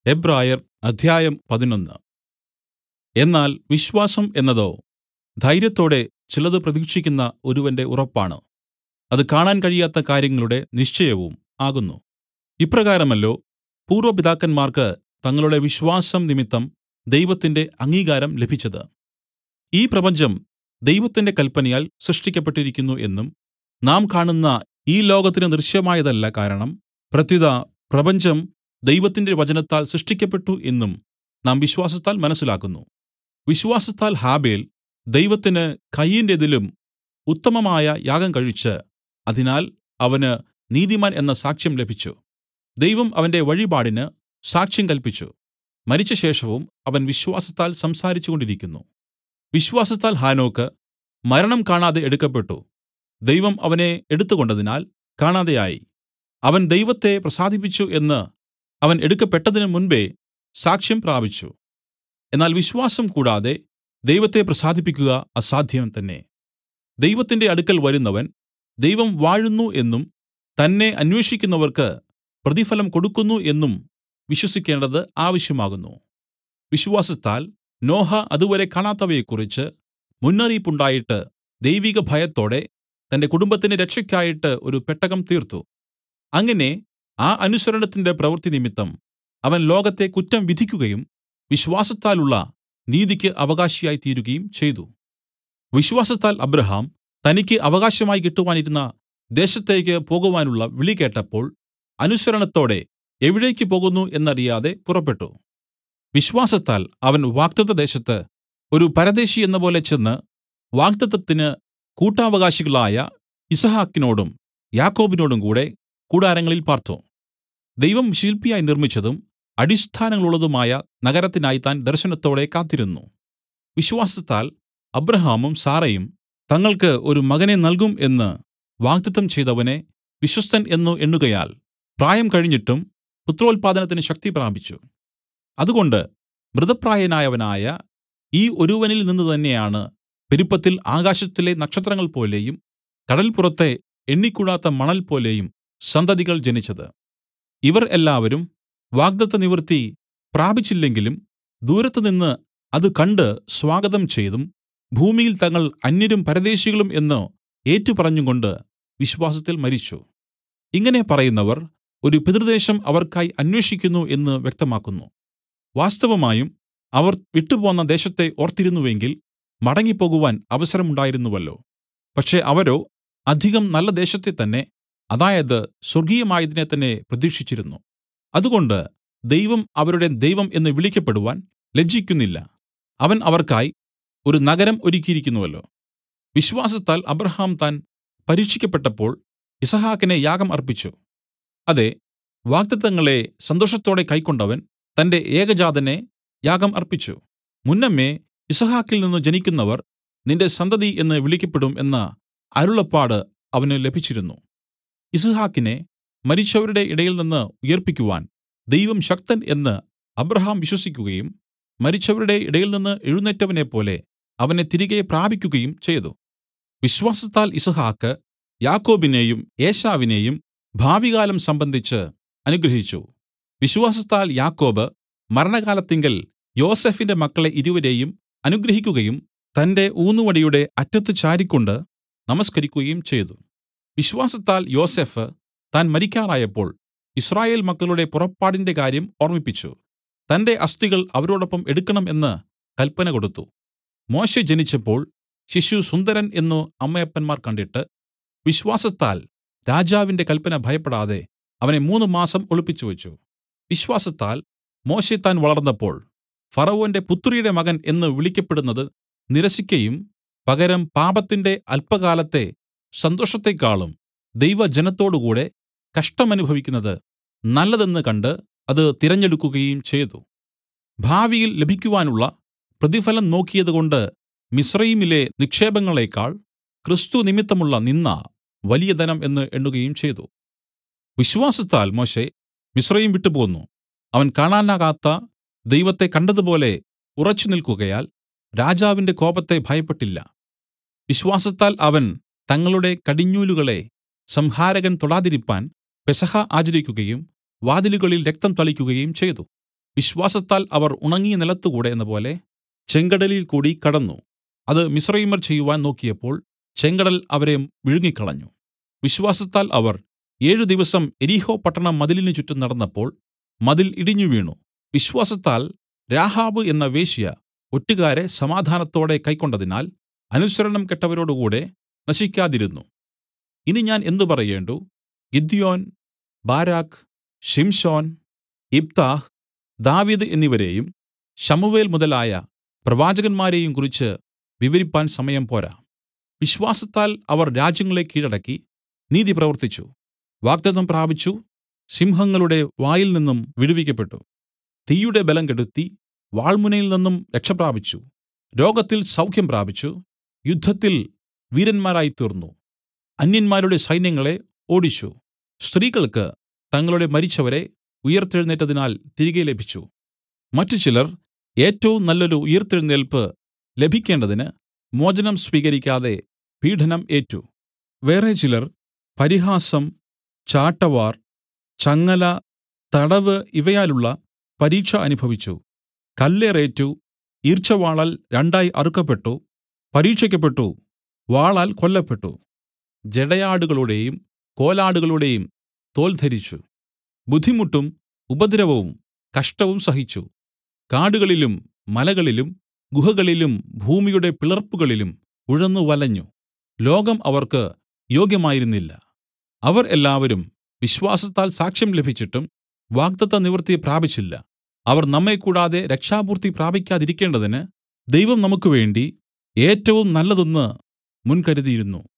എബ്രായർ അധ്യായം പതിനൊന്ന് എന്നാൽ വിശ്വാസം എന്നതോ ധൈര്യത്തോടെ ചിലത് പ്രതീക്ഷിക്കുന്ന ഒരുവന്റെ ഉറപ്പാണ് അത് കാണാൻ കഴിയാത്ത കാര്യങ്ങളുടെ നിശ്ചയവും ആകുന്നു ഇപ്രകാരമല്ലോ പൂർവ്വ പിതാക്കന്മാർക്ക് തങ്ങളുടെ വിശ്വാസം നിമിത്തം ദൈവത്തിന്റെ അംഗീകാരം ലഭിച്ചത് ഈ പ്രപഞ്ചം ദൈവത്തിന്റെ കല്പനയാൽ സൃഷ്ടിക്കപ്പെട്ടിരിക്കുന്നു എന്നും നാം കാണുന്ന ഈ ലോകത്തിന് ദൃശ്യമായതല്ല കാരണം പ്രത്യുത പ്രപഞ്ചം ദൈവത്തിന്റെ വചനത്താൽ സൃഷ്ടിക്കപ്പെട്ടു എന്നും നാം വിശ്വാസത്താൽ മനസ്സിലാക്കുന്നു വിശ്വാസത്താൽ ഹാബെൽ ദൈവത്തിന് കയീന്റേതിലും ഉത്തമമായ യാഗം കഴിച്ച് അതിനാൽ അവന് നീതിമാൻ എന്ന സാക്ഷ്യം ലഭിച്ചു ദൈവം അവന്റെ വഴിപാടിന് സാക്ഷ്യം കല്പിച്ചു മരിച്ചശേഷവും അവൻ വിശ്വാസത്താൽ സംസാരിച്ചുകൊണ്ടിരിക്കുന്നു വിശ്വാസത്താൽ ഹാനോക്ക് മരണം കാണാതെ എടുക്കപ്പെട്ടു ദൈവം അവനെ എടുത്തുകൊണ്ടതിനാൽ കാണാതെയായി അവൻ ദൈവത്തെ പ്രസാദിപ്പിച്ചു എന്ന് അവൻ എടുക്കപ്പെട്ടതിന് മുൻപെ സാക്ഷ്യം പ്രാപിച്ചു എന്നാൽ വിശ്വാസം കൂടാതെ ദൈവത്തെ പ്രസാദിപ്പിക്കുക അസാധ്യം തന്നെ ദൈവത്തിന്റെ അടുക്കൽ വരുന്നവൻ ദൈവം വാഴുന്നു എന്നും തന്നെ അന്വേഷിക്കുന്നവർക്ക് പ്രതിഫലം കൊടുക്കുന്നു എന്നും വിശ്വസിക്കേണ്ടത് ആവശ്യമാകുന്നു വിശ്വാസത്താൽ നോഹ അതുവരെ കാണാത്തവയെക്കുറിച്ച് മുന്നറിയിപ്പുണ്ടായിട്ട് ദൈവിക ഭയത്തോടെ തന്റെ കുടുംബത്തിന്റെ രക്ഷയ്ക്കായിട്ട് ഒരു പെട്ടകം തീർത്തു അങ്ങനെ ആ അനുസരണത്തിന്റെ പ്രവൃത്തി നിമിത്തം അവൻ ലോകത്തെ കുറ്റം വിധിക്കുകയും വിശ്വാസത്താലുള്ള നീതിയ്ക്ക് അവകാശിയായി തീരുകയും ചെയ്തു വിശ്വാസത്താൽ അബ്രാഹാം തനിക്ക് അവകാശമായി കിട്ടുവാനിരുന്ന ദേശത്തേക്ക് പോകുവാനുള്ള വിളി കേട്ടപ്പോൾ അനുസരണത്തോടെ എവിടേക്ക് പോകുന്നു എന്നറിയാതെ പുറപ്പെട്ടു വിശ്വാസത്താൽ അവൻ വാഗ്ദത്തദേശത്ത് ഒരു പരദേശി എന്നപോലെ ചെന്ന് വാഗ്ദത്തത്തിന് കൂട്ടാവകാശികളായ യിസ്ഹാക്കിനോടും യാക്കോബിനോടും കൂടെ കൂടാരങ്ങളിൽ പാർത്തു ദൈവം ശില്പിയായി നിർമ്മിച്ചതും അടിസ്ഥാനങ്ങളുള്ളതുമായ നഗരത്തിനായി താൻ ദർശനത്തോടെ കാത്തിരുന്നു വിശ്വാസത്താൽ അബ്രഹാമും സാറയും തങ്ങൾക്ക് ഒരു മകനെ നൽകും എന്ന് വാഗ്ദത്തം ചെയ്തവനെ വിശ്വസ്തൻ എന്നു എണ്ണുകയാൽ പ്രായം കഴിഞ്ഞിട്ടും പുത്രോത്പാദനത്തിന് ശക്തി പ്രാപിച്ചു അതുകൊണ്ട് മൃതപ്രായനായവനായ ഈ ഒരുവനിൽ നിന്ന് തന്നെയാണ് പെരുപ്പത്തിൽ ആകാശത്തിലെ നക്ഷത്രങ്ങൾ പോലെയും കടൽപ്പുറത്തെ എണ്ണിക്കൂടാത്ത മണൽ പോലെയും സന്തതികൾ ജനിച്ചത് ഇവർ എല്ലാവരും വാഗ്ദത്ത നിവൃത്തി പ്രാപിച്ചില്ലെങ്കിലും ദൂരത്തുനിന്ന് അത് കണ്ട് സ്വാഗതം ചെയ്തും ഭൂമിയിൽ തങ്ങൾ അന്യരും പരദേശികളും എന്ന് ഏറ്റുപറഞ്ഞുകൊണ്ട് വിശ്വാസത്തിൽ മരിച്ചു ഇങ്ങനെ പറയുന്നവർ ഒരു പിതൃദേശം അവർക്കായി അന്വേഷിക്കുന്നു എന്ന് വ്യക്തമാക്കുന്നു വാസ്തവമായും അവർ വിട്ടുപോന്ന ദേശത്തെ ഓർത്തിരുന്നുവെങ്കിൽ മടങ്ങിപ്പോകുവാൻ അവസരമുണ്ടായിരുന്നുവല്ലോ പക്ഷേ അവരോ അധികം നല്ല ദേശത്തെ തന്നെ അതായത് സ്വർഗീയമായതിനെ തന്നെ പ്രതീക്ഷിച്ചിരുന്നു അതുകൊണ്ട് ദൈവം അവരുടെ ദൈവം എന്ന് വിളിക്കപ്പെടുവാൻ ലജ്ജിക്കുന്നില്ല അവൻ അവർക്കായി ഒരു നഗരം ഒരുക്കിയിരിക്കുന്നുവല്ലോ വിശ്വാസത്താൽ അബ്രഹാം താൻ പരീക്ഷിക്കപ്പെട്ടപ്പോൾ ഇസഹാക്കിനെ യാഗം അർപ്പിച്ചു അതെ വാഗ്ദത്തങ്ങളെ സന്തോഷത്തോടെ കൈക്കൊണ്ടവൻ തന്റെ ഏകജാതനെ യാഗം അർപ്പിച്ചു മുന്നമേ ഇസഹാക്കിൽ നിന്ന് ജനിക്കുന്നവർ നിന്റെ സന്തതി എന്ന് വിളിക്കപ്പെടും എന്ന അരുളപ്പാട് അവന് ലഭിച്ചിരുന്നു ഇസ്ഹാക്കിനെ മരിച്ചവരുടെ ഇടയിൽ നിന്ന് ഉയിർപ്പിക്കുവാൻ ദൈവം ശക്തൻ എന്ന് അബ്രഹാം വിശ്വസിക്കുകയും മരിച്ചവരുടെ ഇടയിൽ നിന്ന് എഴുന്നേറ്റവനെപ്പോലെ അവനെ തിരികെ പ്രാപിക്കുകയും ചെയ്തു വിശ്വാസത്താൽ ഇസഹാക്ക് യാക്കോബിനെയും ഏശാവിനെയും ഭാവികാലം സംബന്ധിച്ച് അനുഗ്രഹിച്ചു വിശ്വാസത്താൽ യാക്കോബ് മരണകാലത്തിങ്കൽ യോസഫിന്റെ മക്കളെ ഇരുവരെയും അനുഗ്രഹിക്കുകയും തന്റെ ഊന്നുവടിയുടെ അറ്റത്ത് ചാരിക്കൊണ്ട് നമസ്കരിക്കുകയും ചെയ്തു വിശ്വാസത്താൽ യോസഫ് താൻ മരിക്കാറായപ്പോൾ ഇസ്രായേൽ മക്കളുടെ പുറപ്പാടിന്റെ കാര്യം ഓർമ്മിപ്പിച്ചു തന്റെ അസ്ഥികൾ അവരോടൊപ്പം എടുക്കണം എന്ന് കല്പന കൊടുത്തു മോശെ ജനിച്ചപ്പോൾ ശിശു സുന്ദരൻ എന്നു അമ്മയപ്പന്മാർ കണ്ടിട്ട് വിശ്വാസത്താൽ രാജാവിന്റെ കല്പന ഭയപ്പെടാതെ അവനെ മൂന്ന് മാസം ഒളിപ്പിച്ചുവെച്ചു വിശ്വാസത്താൽ മോശെ താൻ വളർന്നപ്പോൾ ഫറവോന്റെ പുത്രിയുടെ മകൻ എന്ന് വിളിക്കപ്പെടുന്നത് നിരസിക്കയും പകരം പാപത്തിന്റെ അല്പകാലത്തെ സന്തോഷത്തെക്കാളും ദൈവജനത്തോടുകൂടെ കഷ്ടമനുഭവിക്കുന്നത് നല്ലതെന്ന് കണ്ട് അത് തിരഞ്ഞെടുക്കുകയും ചെയ്തു ഭാവിയിൽ ലഭിക്കുവാനുള്ള പ്രതിഫലം നോക്കിയതുകൊണ്ട് മിസ്രയീമിലെ നിക്ഷേപങ്ങളേക്കാൾ ക്രിസ്തു നിമിത്തമുള്ള നിന്ന വലിയ ധനം എന്ന് എണ്ണുകയും ചെയ്തു വിശ്വാസത്താൽ മോശെ മിസ്രയീം വിട്ടുപോന്നു അവൻ കാണാനാകാത്ത ദൈവത്തെ കണ്ടതുപോലെ ഉറച്ചു നിൽക്കുകയാൽ രാജാവിന്റെ കോപത്തെ ഭയപ്പെട്ടില്ല വിശ്വാസത്താൽ അവൻ തങ്ങളുടെ കടിഞ്ഞൂലുകളെ സംഹാരകൻ തൊടാതിരിപ്പാൻ പെസഹ ആചരിക്കുകയും വാതിലുകളിൽ രക്തം തളിക്കുകയും ചെയ്തു വിശ്വാസത്താൽ അവർ ഉണങ്ങിയ നിലത്തുകൂടെ എന്നപോലെ ചെങ്കടലിൽ കൂടി കടന്നു അത് മിസ്രയീമ്യർ ചെയ്യുവാൻ നോക്കിയപ്പോൾ ചെങ്കടൽ അവരെ വിഴുങ്ങിക്കളഞ്ഞു വിശ്വാസത്താൽ അവർ ഏഴ് ദിവസം എരീഹോ പട്ടണം മതിലിന് ചുറ്റും നടന്നപ്പോൾ മതിൽ ഇടിഞ്ഞുവീണു വിശ്വാസത്താൽ രാഹാബ് എന്ന വേശ്യ ഒറ്റുകാരെ സമാധാനത്തോടെ കൈക്കൊണ്ടതിനാൽ അനുസരണം കെട്ടവരോടുകൂടെ നശിക്കാതിരുന്നു ഇനി ഞാൻ എന്ത് പറയേണ്ടു ഗിദ്യോൻ ബാരാക്ക് ശിംശോൻ ഇബ്താഹ് ദാവീദ് എന്നിവരെയും ശമുവേൽ മുതലായ പ്രവാചകന്മാരെയും കുറിച്ച് വിവരിപ്പാൻ സമയം പോരാ വിശ്വാസത്താൽ അവർ രാജ്യങ്ങളെ കീഴടക്കി നീതി പ്രവർത്തിച്ചു വാഗ്ദത്തം പ്രാപിച്ചു സിംഹങ്ങളുടെ വായിൽ നിന്നും വിടുവിക്കപ്പെട്ടു തീയുടെ ബലം കെടുത്തി വാൾമുനയിൽ നിന്നും രക്ഷപ്രാപിച്ചു രോഗത്തിൽ സൗഖ്യം പ്രാപിച്ചു യുദ്ധത്തിൽ വീരന്മാരായിത്തീർന്നു അന്യന്മാരുടെ സൈന്യങ്ങളെ ഓടിച്ചു സ്ത്രീകൾക്ക് തങ്ങളുടെ മരിച്ചവരെ ഉയിർത്തെഴുന്നേറ്റതിനാൽ തിരികെ ലഭിച്ചു മറ്റു ചിലർ ഏറ്റവും നല്ലൊരു ഉയിർത്തെഴുന്നേൽപ്പ് ലഭിക്കേണ്ടതിന് മോചനം സ്വീകരിക്കാതെ പീഢനം ഏറ്റു വേറെ ചിലർ പരിഹാസം ചാട്ടവാർ ചങ്ങല തടവ് ഇവയാലുള്ള പരീക്ഷ അനുഭവിച്ചു കല്ലേറേറ്റു ഈർച്ചവാളാൽ രണ്ടായി അറുക്കപ്പെട്ടു പരീക്ഷിക്കപ്പെട്ടു വാളാൽ കൊല്ലപ്പെട്ടു ജടയാടുകളുടെയും കോലാടുകളുടെയും തോൽ ധരിച്ചു ബുദ്ധിമുട്ടും ഉപദ്രവവും കഷ്ടവും സഹിച്ചു കാടുകളിലും മലകളിലും ഗുഹകളിലും ഭൂമിയുടെ പിളർപ്പുകളിലും ഉഴന്നു വലഞ്ഞു ലോകം അവർക്ക് യോഗ്യമായിരുന്നില്ല അവർ എല്ലാവരും വിശ്വാസത്താൽ സാക്ഷ്യം ലഭിച്ചിട്ടും വാഗ്ദത്ത നിവൃത്തി പ്രാപിച്ചില്ല അവർ നമ്മെ കൂടാതെ രക്ഷാപൂർത്തി പ്രാപിക്കാതിരിക്കേണ്ടതിന് ദൈവം നമുക്ക് വേണ്ടി ഏറ്റവും നല്ലതൊന്ന് മുൻകരുതിയിരുന്നു